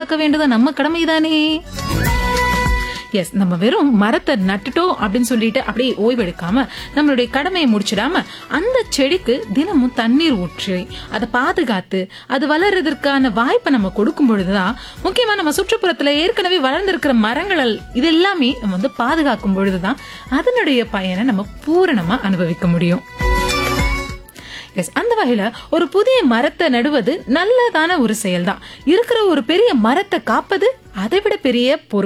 பாதுகாக்க வேண்டியது நம்ம கடமைதானே எஸ் நம்ம வெறும் மரத்தை நட்டுட்டோம் அப்படின்னு சொல்லிட்டு அப்படியே ஓய்வெடுக்காம நம்மளுடைய கடமையை முடிச்சிடாம அந்த செடிக்கு தினமும் தண்ணீர் ஊற்றி அதை பாதுகாத்து அது வளர்றதற்கான வாய்ப்பை நம்ம கொடுக்கும் பொழுதுதான் முக்கியமா நம்ம சுற்றுப்புறத்துல ஏற்கனவே வளர்ந்திருக்கிற மரங்கள் இது எல்லாமே நம்ம வந்து பாதுகாக்கும் பொழுதுதான் அதனுடைய பயனை நம்ம பூரணமா அனுபவிக்க முடியும் எஸ் அந்த வகையில ஒரு புதிய மரத்தை நடுவது நல்லதான ஒரு செயல்தான் இருக்கிற ஒரு பெரிய மரத்தை காப்பது அதை விட பெரிய பொறுப்பு